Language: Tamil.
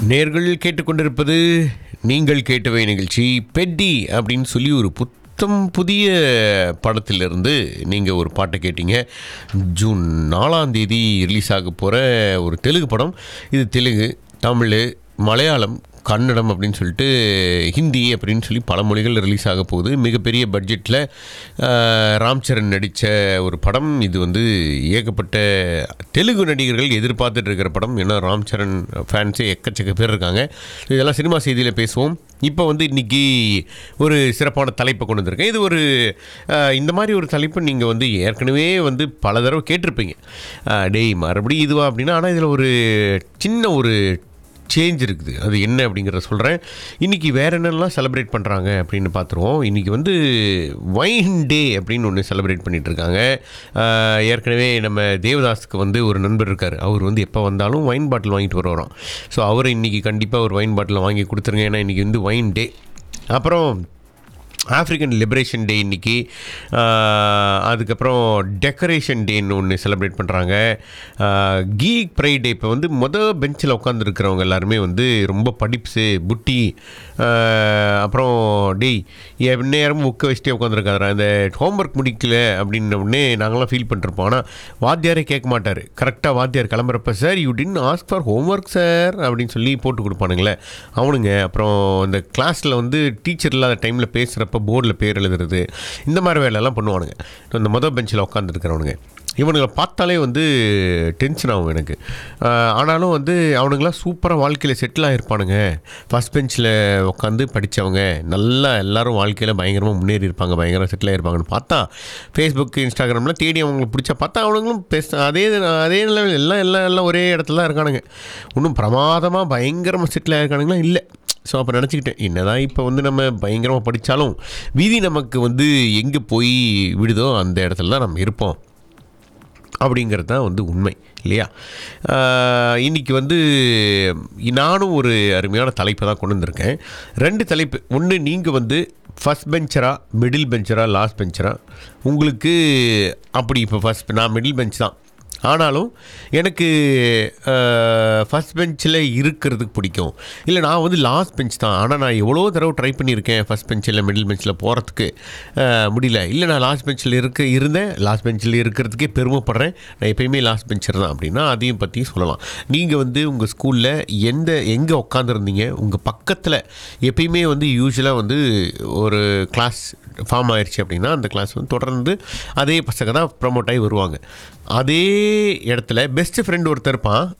நேர்கள் கேட்டுக்கொண்டிருப்பது நீங்கள் கேட்டவை நிகழ்ச்சி பெட்டி அப்படின்னு சொல்லி ஒரு புத்தம் புதிய படத்திலிருந்து நீங்கள் ஒரு பாட்டை கேட்டீங்க ஜூன் நாலாம் தேதி ரிலீஸ் ஆக போகிற ஒரு தெலுங்கு படம் இது தெலுங்கு தமிழ் மலையாளம் கன்னடம் அப்படின்னு சொல்லிட்டு ஹிந்தி அப்படின்னு சொல்லி பல மொழிகள் ரிலீஸ் ஆக போகுது மிகப்பெரிய பட்ஜெட்டில் ராம் சரண் நடித்த ஒரு படம் இது வந்து ஏகப்பட்ட தெலுங்கு நடிகர்கள் எதிர்பார்த்துட்டு இருக்கிற படம் ஏன்னா ராம் சரண் ஃபேன்ஸே எக்கச்சக்க பேர் இருக்காங்க இதெல்லாம் சினிமா செய்தியில் பேசுவோம் இப்போ வந்து இன்றைக்கி ஒரு சிறப்பான தலைப்பை கொண்டு வந்திருக்கேன் இது ஒரு அஹ், இந்த மாதிரி ஒரு தலைப்பு நீங்கள் வந்து ஏற்கனவே வந்து பல தடவை கேட்டிருப்பீங்க அஹ், டேய் மறுபடியும் இதுவா அப்படின்னா ஆனால் இதில் ஒரு சின்ன ஒரு சேஞ்ச் இருக்குது அது என்ன அப்படிங்கிறத சொல்கிறேன் இன்றைக்கி வேறு என்னெல்லாம் செலிப்ரேட் பண்ணுறாங்க அப்படின்னு பார்த்துருவோம் இன்றைக்கி வந்து வைன் டே அப்படின்னு ஒன்று செலிப்ரேட் பண்ணிகிட்டு இருக்காங்க ஆஹ் ஏற்கனவே நம்ம தேவதாஸுக்கு வந்து ஒரு நண்பர் இருக்கார் அவர் வந்து எப்போ வந்தாலும் வைன் பாட்டில் வாங்கிட்டு வருவாராம் ஸோ அவர் இன்றைக்கி கண்டிப்பாக ஒரு வைன் பாட்டில் வாங்கி கொடுத்துருங்க ஏன்னா இன்றைக்கி வந்து வைன் டே அப்புறம் ஆஃப்ரிக்கன் லிபரேஷன் டே இன்னைக்கு ஆஹ், அதுக்கப்புறம் டெக்கரேஷன் டேன்னு ஒன்று செலிப்ரேட் பண்ணுறாங்க கீக் ப்ரைட் டே இப்போ வந்து மொதல் பெஞ்சில் உட்காந்துருக்கிறவங்க எல்லாருமே வந்து ரொம்ப படிப்ஸு புட்டி ஆஹ், அப்புறம் டேய் என் நேரமும் புக்கை வச்சுட்டே உட்காந்துருக்காரு அந்த ஹோம்ஒர்க் முடிக்கல அப்படின்ன உடனே நாங்களாம் ஃபீல் பண்ணிருப்போம் ஆனால் வாத்தியாரே கேட்க மாட்டார் கரெக்டாக வாத்தியார் கிளம்புறப்ப sir you didn't ask for homework sir அப்படின்னு சொல்லி போட்டு கொடுப்பானுங்களே அவனுங்க அப்புறம் இந்த கிளாஸில் வந்து டீச்சர் இல்லாத டைமில் பேசுகிறப்ப போர்டில் பேர் எழுதுறது இந்த மாதிரி வேலையெல்லாம் பண்ணுவானுங்க இந்த மொதல் பெஞ்சில் உட்காந்துருக்கிறவனுங்க இவனுங்களை பார்த்தாலே வந்து டென்ஷன் ஆகும் எனக்கு ஆஹ் ஆனாலும் வந்து அவனுங்களாம் சூப்பராக வாழ்க்கையில் செட்டில் ஆகிருப்பானுங்க ஃபஸ்ட் பெஞ்சில் உட்காந்து படித்தவங்க நல்லா எல்லாரும் வாழ்க்கையில் பயங்கரமாக முன்னேறி இருப்பாங்க பயங்கரமாக செட்டில் ஆகிருப்பாங்கன்னு பார்த்தா ஃபேஸ்புக் இன்ஸ்டாகிராமில் தேடி அவங்களுக்கு பிடிச்சா பார்த்தா அவனுங்களும் பேச அதே அதே லெவல் எல்லாம் எல்லாம் எல்லாம் ஒரே இடத்துல தான் இருக்கானுங்க இன்னும் பிரமாதமாக பயங்கரமாக செட்டில் ஆகிருக்கானுங்களா இல்லை ஸோ அப்போ நினச்சிக்கிட்டேன் என்னதான் இப்போ வந்து நம்ம பயங்கரமாக படித்தாலும் விதி நமக்கு வந்து எங்கே போய் விடுதோ அந்த இடத்துல தான் நம்ம இருப்போம் அப்படிங்கிறது தான் வந்து உண்மை இல்லையா ஆஹ் இன்னைக்கு வந்து நானும் ஒரு அருமையான தலைப்பை தான் கொண்டு வந்திருக்கேன் ரெண்டு தலைப்பு ஒன்று நீங்கள் வந்து ஃபஸ்ட் பெஞ்சரா மிடில் பெஞ்சரா லாஸ்ட் பெஞ்சரா உங்களுக்கு அப்படி இப்போ ஃபஸ்ட் நான் மிடில் பெஞ்ச் தான் ஆனாலும் எனக்கு ஃபஸ்ட் பெஞ்சில் இருக்கிறதுக்கு பிடிக்கும் இல்லை நான் வந்து லாஸ்ட் பெஞ்ச் தான் ஆனால் நான் எவ்வளோ தடவை ட்ரை பண்ணியிருக்கேன் ஃபஸ்ட் பெஞ்சில் மிடில் பெஞ்சில் போகிறதுக்கு முடியல இல்லை நான் லாஸ்ட் பெஞ்சில் இருக்க இருந்தேன் லாஸ்ட் பெஞ்சில் இருக்கிறதுக்கே பெருமைப்படுறேன் நான் எப்பயுமே லாஸ்ட் பெஞ்சர் தான் அப்படின்னா அதையும் பற்றி சொல்லலாம் நீங்கள் வந்து உங்கள் ஸ்கூலில் எந்த எங்கே உட்காந்துருந்தீங்க உங்கள் பக்கத்தில் எப்பயுமே வந்து யூஸ்வலாக வந்து ஒரு கிளாஸ் ஃபார்ம் ஆயிடுச்சு அப்படின்னா அந்த கிளாஸ் வந்து தொடர்ந்து அதே பசங்க தான் ப்ரமோட் ஆகி வருவாங்க அதே இடத்துல பெஸ்ட் ஃப்ரெண்ட் ஒருத்தர் இருப்பான்